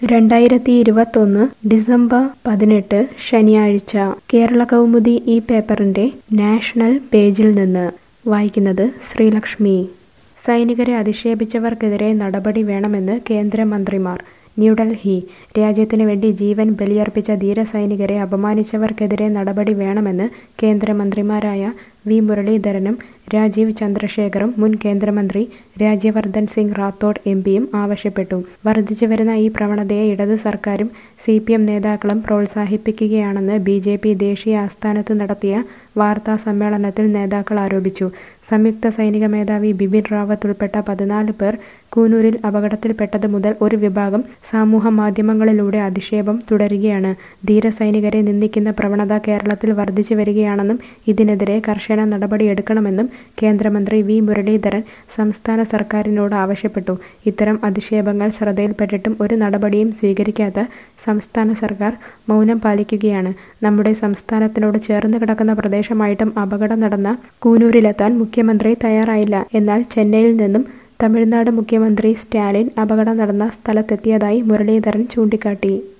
രണ്ടായിരത്തി ഇരുപത്തൊന്ന് ഡിസംബർ പതിനെട്ട് ശനിയാഴ്ച കേരള കൗമുദി ഈ പേപ്പറിന്റെ നാഷണൽ പേജിൽ നിന്ന് വായിക്കുന്നത് ശ്രീലക്ഷ്മി സൈനികരെ അധിക്ഷേപിച്ചവർക്കെതിരെ നടപടി വേണമെന്ന് കേന്ദ്രമന്ത്രിമാർ ന്യൂഡൽഹി രാജ്യത്തിനു വേണ്ടി ജീവൻ ബലിയർപ്പിച്ച ധീര സൈനികരെ അപമാനിച്ചവർക്കെതിരെ നടപടി വേണമെന്ന് കേന്ദ്രമന്ത്രിമാരായ വി മുരളീധരനും രാജീവ് ചന്ദ്രശേഖറും മുൻ കേന്ദ്രമന്ത്രി രാജ്യവർദ്ധൻ സിംഗ് റാത്തോഡ് എം പിയും ആവശ്യപ്പെട്ടു വർദ്ധിച്ചുവരുന്ന ഈ പ്രവണതയെ ഇടത് സർക്കാരും സി പി എം നേതാക്കളും പ്രോത്സാഹിപ്പിക്കുകയാണെന്ന് ബി ജെ പി ദേശീയ ആസ്ഥാനത്ത് നടത്തിയ വാർത്താ സമ്മേളനത്തിൽ നേതാക്കൾ ആരോപിച്ചു സംയുക്ത സൈനിക മേധാവി ബിപിൻ റാവത്ത് ഉൾപ്പെട്ട പതിനാല് പേർ കൂനൂരിൽ അപകടത്തിൽപ്പെട്ടത് മുതൽ ഒരു വിഭാഗം സമൂഹ മാധ്യമങ്ങളിലൂടെ അധിക്ഷേപം തുടരുകയാണ് ധീര സൈനികരെ നിന്ദിക്കുന്ന പ്രവണത കേരളത്തിൽ വർദ്ധിച്ചു വരികയാണെന്നും ഇതിനെതിരെ കർശന നടപടിയെടുക്കണമെന്നും കേന്ദ്രമന്ത്രി വി മുരളീധരൻ സംസ്ഥാന സർക്കാരിനോട് ആവശ്യപ്പെട്ടു ഇത്തരം അധിക്ഷേപങ്ങൾ ശ്രദ്ധയിൽപ്പെട്ടിട്ടും ഒരു നടപടിയും സ്വീകരിക്കാത്ത സംസ്ഥാന സർക്കാർ മൗനം പാലിക്കുകയാണ് നമ്മുടെ സംസ്ഥാനത്തിനോട് ചേർന്ന് കിടക്കുന്ന പ്രദേശമായിട്ടും അപകടം നടന്ന കൂനൂരിലെത്താൻ മുഖ്യമന്ത്രി തയ്യാറായില്ല എന്നാൽ ചെന്നൈയിൽ നിന്നും തമിഴ്നാട് മുഖ്യമന്ത്രി സ്റ്റാലിൻ അപകടം നടന്ന സ്ഥലത്തെത്തിയതായി മുരളീധരൻ ചൂണ്ടിക്കാട്ടി